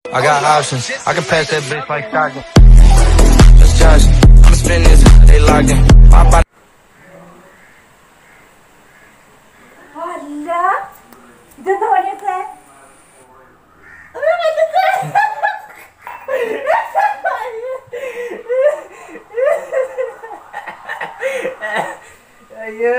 I got options. I can pass that bitch like Stockton. That's Josh. I'ma spin this. They locked in. My body. അല്ല ഇതെന്താ പണിയൊക്കെ അയ്യോ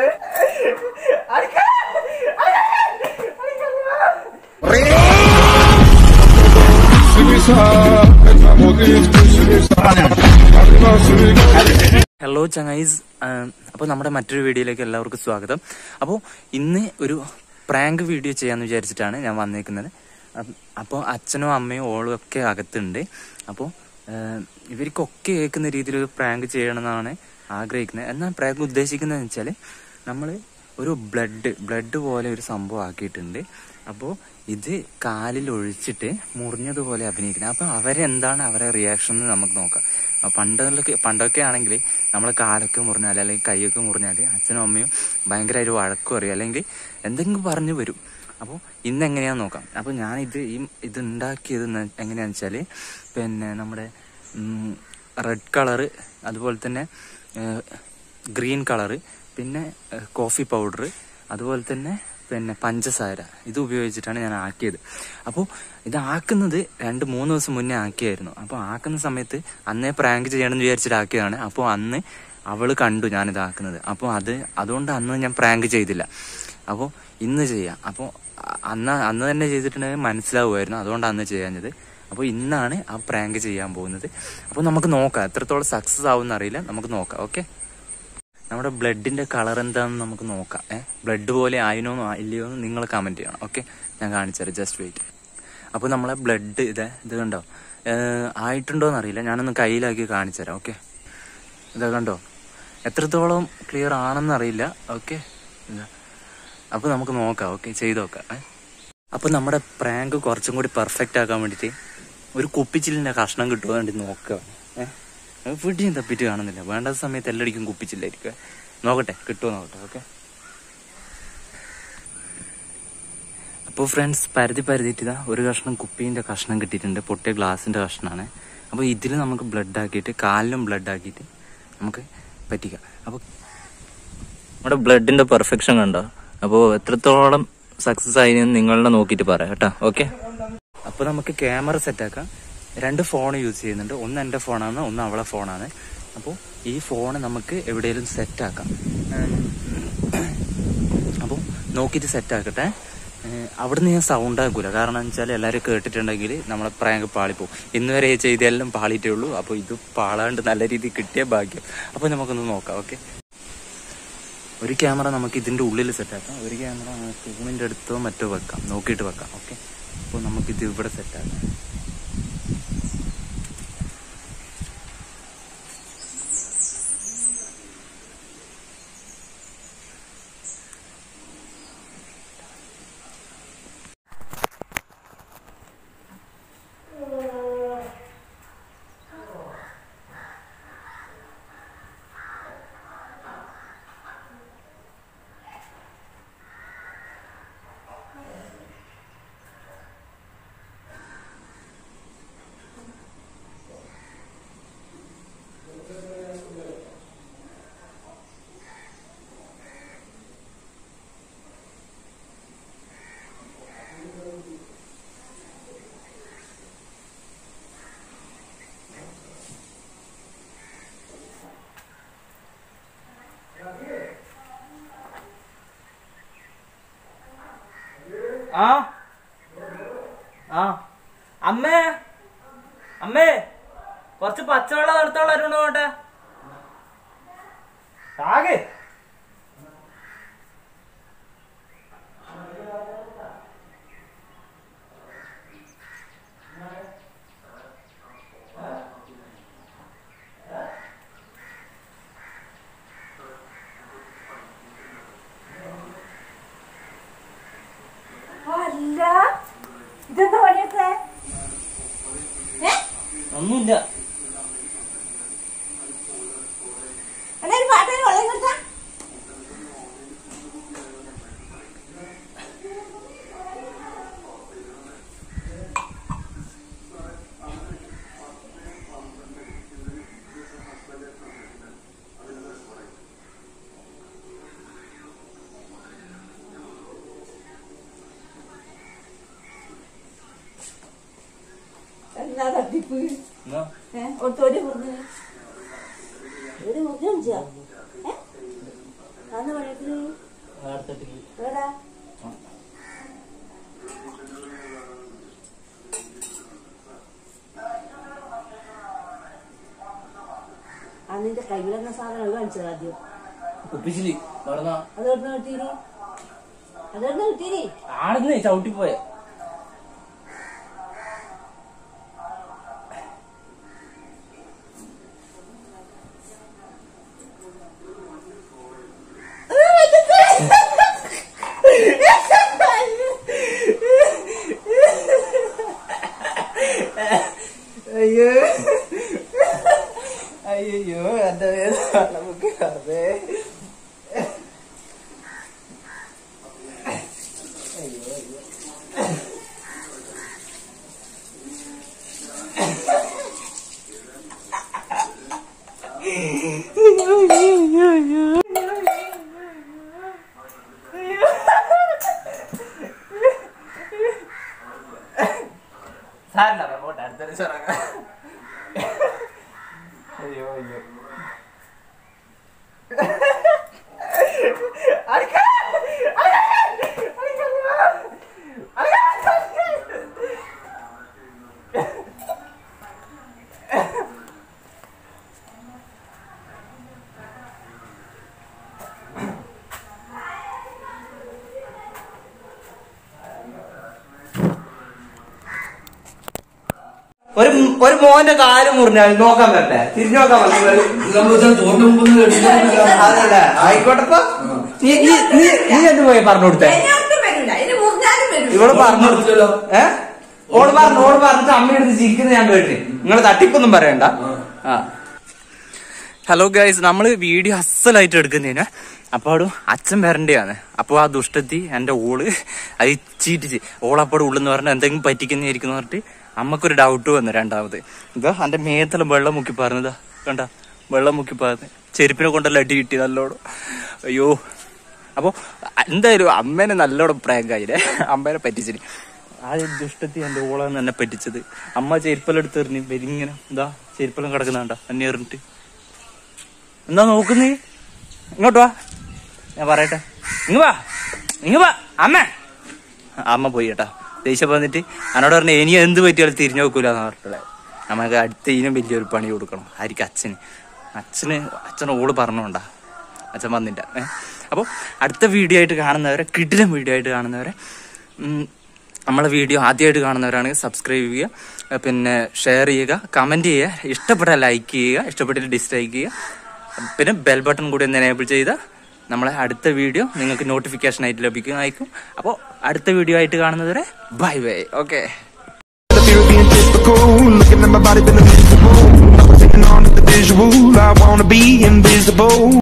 hello ചങ്ങൈസ് അപ്പോൾ നമ്മുടെ മറ്റൊരു വീഡിയോയിലേക്ക് എല്ലാവർക്കും സ്വാഗതം അപ്പോൾ ഇന്ന് ഒരു പ്രാങ്ക് വീഡിയോ ചെയ്യാന്ന് വിചാരിച്ചിട്ടാണ് ഞാൻ വന്നേക്കുന്നത് അപ്പോൾ അച്ഛനും അമ്മയും ഓളും ഒക്കെ അകത്തുണ്ട് അപ്പോൾ ഇവർക്കൊക്കെ കേൾക്കുന്ന രീതിയിൽ ഒരു പ്രാങ്ക് ചെയ്യണമെന്നാണ് ആഗ്രഹിക്കുന്നത് എന്നാൽ പ്രാങ്ക് ഉദ്ദേശിക്കുന്നതെന്ന് വെച്ചാൽ നമ്മൾ ഒരു ബ്ലഡ് ബ്ലഡ് പോലെ ഒരു സംഭവം ആക്കിയിട്ടുണ്ട് അപ്പോൾ ഇത് കാലിൽ ഒഴിച്ചിട്ട് മുറിഞ്ഞതുപോലെ അഭിനയിക്കുന്നത് അപ്പോൾ അവരെന്താണ് അവരെ റിയാക്ഷൻ എന്ന് നമുക്ക് നോക്കാം അപ്പൊ പണ്ടൊക്കെ പണ്ടൊക്കെ ആണെങ്കിൽ നമ്മൾ കാലൊക്കെ മുറിഞ്ഞാൽ അല്ലെങ്കിൽ കൈയൊക്കെ മുറിഞ്ഞാൽ അച്ഛനും അമ്മയും ഭയങ്കരമായിട്ട് വഴക്കും അറിയും അല്ലെങ്കിൽ എന്തെങ്കിലും പറഞ്ഞു വരും അപ്പോൾ ഇന്ന് എങ്ങനെയാന്ന് നോക്കാം അപ്പോൾ ഞാൻ ഇത് ഈ ഇത് ഉണ്ടാക്കിയത് ന- എങ്ങനെയാന്ന് വെച്ചാൽ പിന്നെ നമ്മുടെ റെഡ് കളറ് അതുപോലെ തന്നെ ഗ്രീൻ കളറ് പിന്നെ ഏഹ്, കോഫി പൗഡർ അതുപോലെ തന്നെ പിന്നെ പഞ്ചസാര ഇത് ഉപയോഗിച്ചിട്ടാണ് ഞാൻ ആക്കിയത് അപ്പോൾ ഇത് ആക്കുന്നത് രണ്ട് മൂന്ന് ദിവസം മുന്നേ ആക്കിയായിരുന്നു അപ്പോൾ ആക്കുന്ന സമയത്ത് അന്നേ പ്രാങ്ക് ചെയ്യണമെന്ന് വിചാരിച്ചിട്ട് ആക്കിയതാണ് അപ്പോൾ അന്ന് അവള് കണ്ടു ഞാനിത് ആക്കുന്നത് അപ്പോൾ അത് അതുകൊണ്ട് അന്ന് ഞാൻ പ്രാങ്ക് ചെയ്തില്ല അപ്പോൾ ഇന്ന് ചെയ്യാം അപ്പോൾ അ- അന്ന് അന്ന് തന്നെ ചെയ്തിട്ടുണ്ടെങ്കിൽ മനസ്സിലാവുമായിരുന്നു അതുകൊണ്ട് അന്ന് ചെയ്യാഞ്ഞത് അപ്പോൾ ഇന്നാണ് ആ പ്രാങ്ക് ചെയ്യാൻ പോകുന്നത് അപ്പോൾ നമുക്ക് നോക്കാം എത്രത്തോളം സക്സസ് ആവുമെന്ന് അറിയില്ല നമുക്ക് നോക്കാം ഓക്കെ നമ്മുടെ ബ്ലഡിന്റെ കളർ എന്താണെന്ന് നമുക്ക് നോക്കാം ഏഹ് ബ്ലഡ് പോലെ ആയിനോ ഇല്ലയോ എന്ന് നിങ്ങൾ കമന്റ് ചെയ്യണം ഓക്കെ ഞാൻ കാണിച്ചുതരാം ജസ്റ്റ് വെയിറ്റ് അപ്പോൾ നമ്മളെ ബ്ലഡ് ഇത് ഇത് കണ്ടോ ഏഹ് ആയിട്ടുണ്ടോന്ന് അറിയില്ല ഞാനൊന്ന് കയ്യിലാക്കി കാണിച്ചു തരാം ഓക്കെ ഇതാ കണ്ടോ എത്രത്തോളം ക്ലിയർ ആണെന്ന് അറിയില്ല ഓക്കെ അപ്പോൾ നമുക്ക് നോക്കാം ഓക്കെ ചെയ്ത് നോക്കാം ഏ അപ്പോൾ നമ്മുടെ പ്രാങ്ക് കുറച്ചും കൂടി പെർഫെക്റ്റ് ആക്കാൻ വേണ്ടിയിട്ട് ഒരു കുപ്പിച്ചിലിൻ്റെ കഷ്ണം കിട്ടുമോ വേണ്ടി നോക്കുക ഏഹ് പിടിയും തപ്പിട്ട് കാണുന്നില്ല വേണ്ട സമയത്ത് എല്ലാടിക്കും കുപ്പിച്ചില്ലായിരിക്കും നോക്കട്ടെ കിട്ടുമോ നോക്കട്ടെ ഓക്കെ അപ്പോൾ ഫ്രണ്ട്സ് പരതി പരതിയിട്ട് ഇതാ ഒരു കഷ്ണം കുപ്പീൻ്റെ കഷ്ണം കിട്ടിയിട്ടുണ്ട് പൊട്ടിയ ഗ്ലാസിൻ്റെ കഷ്ണമാണ് അപ്പോൾ ഇതിൽ നമുക്ക് ബ്ലഡ് ആക്കിയിട്ട് കാലിലും ബ്ലഡ് ആക്കിയിട്ട് നമുക്ക് പറ്റിക്കാം അപ്പോൾ നമ്മുടെ ബ്ലഡിന്റെ പെർഫെക്ഷൻ കണ്ടോ അപ്പോൾ എത്രത്തോളം സക്സസ് ആയി എന്ന് നിങ്ങളെ നോക്കിയിട്ട് പറയാം കേട്ടോ ഓക്കെ അപ്പോൾ നമുക്ക് ക്യാമറ സെറ്റാക്കാം രണ്ട് ഫോൺ യൂസ് ചെയ്യുന്നുണ്ട് ഒന്ന് എൻ്റെ ഫോണാണ് ഒന്ന് അവളെ ഫോണാണ് അപ്പോൾ ഈ ഫോൺ നമുക്ക് എവിടെയെങ്കിലും സെറ്റാക്കാം അപ്പോൾ നോക്കിയിട്ട് സെറ്റാക്കട്ടെ അവിടുന്ന് ഞാൻ സൗണ്ട് ആക്കൂല കാരണം എന്ന് വെച്ചാൽ എല്ലാവരും കേട്ടിട്ടുണ്ടെങ്കിൽ നമ്മളെ പ്രാങ്ക് പാളിപ്പോവും ഇന്ന് വരെ ചെയ്തെല്ലാം പാളിയിട്ടേ ഉള്ളൂ അപ്പോൾ ഇത് പാളാണ്ട് നല്ല രീതിയിൽ കിട്ടിയ ഭാഗ്യം അപ്പോൾ നമുക്കൊന്ന് നോക്കാം ഓക്കെ ഒരു ക്യാമറ നമുക്ക് ഇതിന്റെ ഉള്ളിൽ സെറ്റാക്കാം ഒരു ക്യാമറ ഫോണിന്റെ അടുത്തോ മറ്റോ വെക്കാം നോക്കിയിട്ട് വെക്കാം ഓക്കെ അപ്പോൾ നമുക്ക് ഇത് ഇവിടെ സെറ്റാക്കാം ആ ആ അമ്മേ അമ്മേ കുറച്ച് പച്ചവെള്ളം എടുത്തോളം അരുണോ പോട്ടെ ആകെ അല്ല ഇതെന്താ പണിയൊക്കെ ഒന്നുമില്ല എന്നാ ഒരു പാട്ടിന് വെള്ളം കൊടുത്താ എന്നാ തട്ടിപ്പ് എന്നാ? ഏ ഒട്ടോടി മുറിഞ്ഞ് ഒരു മുറിഞ്ഞ ഏ അന്ന് പണിയെടുത്ത് അടുത്തിട്ടില്ല. എവിടാ അന്നിന്റെ കയ്യിലെന്ന സാധനം കാണിച്ചത് ആദ്യം കുപ്പിച്ചില് പറഞ്ഞാ അതെവിടുന്ന് കിട്ടീനി അതെവിടുന്ന് കിട്ടീനി ആടുന്നേ ചവിട്ടിപ്പോയ അയ്യോ അയ്യോ എന്റെ നമുക്ക് അതെ സാരില്ല പോട്ടെ അടുത്തൊരു ചൊറങ്ങ അയ്യോ അയ്യോ ഒരു ഒരു മോന്റെ കാല് മുറിഞ്ഞാൽ നോക്കാൻ പറ്റേ തിരിഞ്ഞു നോക്കാൻ പറ്റില്ല അതല്ലേ ആയിക്കോട്ടെപ്പ നീ നീ നീ നീ എന്ത് പോയി പറഞ്ഞു കൊടുത്തേ എന്നൊട്ടും വരില്ല ഇനി മുറിഞ്ഞാലും വരും ഇവള് പറഞ്ഞു കൊടുത്തല്ലോ ഏ ഓട് പറഞ്ഞു ഓട് പറഞ്ഞിട്ട് അമ്മയെടുത്ത് ചിരിക്കുന്നത് ഞാൻ കേട്ടിന് നിങ്ങൾ തട്ടിപ്പൊന്നും പറയണ്ട ആ ഹലോ ഗൈസ് നമ്മള് വീഡിയോ അസലായിട്ട് എടുക്കുന്നതിന് അപ്പൊ അവിടെ അച്ഛൻ വരണ്ടെയാണ് അപ്പൊ ആ ദുഷ്ടത്തി എന്റെ ഓള് അത് ചീറ്റിച്ച് ഓളപ്പോടെ ഉള്ളെന്ന് പറഞ്ഞാൽ എന്തെങ്കിലും പറ്റിക്കുന്നതായിരിക്കും എന്ന് പറഞ്ഞിട്ട് അമ്മക്കൊരു ഡൗട്ട് വന്നു രണ്ടാമത് ഇതാ എന്റെ മേത്തെല്ലാം വെള്ളം മുക്കി പറഞ്ഞതാ കണ്ട വെള്ളം മുക്കി പറഞ്ഞ് ചെരുപ്പിനെ കൊണ്ടല്ല അടി കിട്ടി നല്ലോണം അയ്യോ അപ്പൊ എന്തായാലും അമ്മേനെ നല്ലോണം പ്രാങ്കായില്ലേ അമ്മേനെ പറ്റിച്ചിന് ആ ദുഷ്ടത്തി എന്റെ ഓളാന്ന് എന്നെ പറ്റിച്ചത് അമ്മ ചെരുപ്പെല്ലാം എടുത്ത് എറിഞ്ഞ് വരിങ്ങനെ ഇതാ ചെരുപ്പെല്ലാം കിടക്കുന്നുണ്ട എന്നെ എറിഞ്ഞിട്ട് എന്താ നോക്കുന്നേ ഇങ്ങോട്ട് വാ ഞാൻ പറയട്ടെ ഇങ്ങ് വാ ഇങ്ങ് വാ അമ്മ അമ്മ പോയി കേട്ടാ ദേഷ്യം വന്നിട്ട് എന്നോട് പറഞ്ഞ ഇനി എന്ത് പറ്റിയാലും തിരിഞ്ഞു നോക്കൂല എന്ന് പറഞ്ഞിട്ടുള്ളത് നമുക്ക് അടുത്ത ഇനും വലിയൊരു പണി കൊടുക്കണം ആയിരിക്കും അച്ഛന് അച്ഛന് അച്ഛൻ ഓള് പറഞ്ഞോണ്ടാ അച്ഛൻ വന്നില്ല ഏഹ് അപ്പോൾ അടുത്ത വീഡിയോ ആയിട്ട് കാണുന്നവരെ കിടിലം വീഡിയോ ആയിട്ട് കാണുന്നവരെ ഉം, നമ്മളെ വീഡിയോ ആദ്യമായിട്ട് കാണുന്നവരാണെങ്കിൽ സബ്സ്ക്രൈബ് ചെയ്യുക ഏഹ് പിന്നെ ഷെയർ ചെയ്യുക കമൻറ്റ് ചെയ്യുക ഇഷ്ടപ്പെട്ടാൽ ലൈക്ക് ചെയ്യുക ഇഷ്ടപ്പെട്ടിട്ട് ഡിസ്ലൈക്ക് ചെയ്യുക പിന്നെ ബെൽ ബട്ടൺ കൂടി ഒന്ന് എനേബിൾ ചെയ്താൽ നമ്മളെ അടുത്ത വീഡിയോ നിങ്ങൾക്ക് നോട്ടിഫിക്കേഷൻ ആയിട്ട് ലഭിക്കുന്നതായിരിക്കും അപ്പോൾ അടുത്ത വീഡിയോ ആയിട്ട് കാണുന്നതുവരെ bye bye okay The fear of being typical, looking at my body, feeling miserable. I was sitting on the visual. I wanna be invisible.